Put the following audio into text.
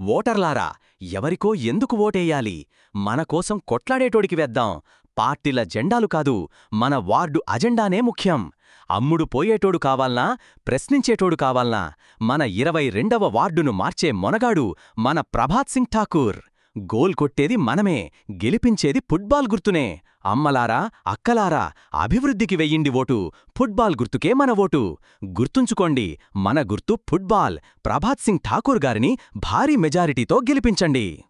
ఓటర్లారా ఎవరికో ఎందుకు ఓటేయాలి మన కోసం కొట్లాడేటోడికి వేద్దాం పార్టీల జెండాలు కాదు మన వార్డు అజెండానే ముఖ్యం అమ్ముడు పోయేటోడు కావాల్నా ప్రశ్నించేటోడు కావాల్నా మన ఇరవై రెండవ వార్డును మార్చే మొనగాడు మన ప్రభాత్ సింగ్ ఠాకూర్ గోల్ కొట్టేది మనమే గెలిపించేది ఫుట్బాల్ గుర్తునే అమ్మలారా అక్కలారా అభివృద్ధికి వెయ్యిండి ఓటు ఫుట్బాల్ గుర్తుకే మన ఓటు గుర్తుంచుకోండి మన గుర్తు ఫుట్బాల్ ప్రభాత్ సింగ్ ఠాకూర్ గారిని భారీ మెజారిటీతో గెలిపించండి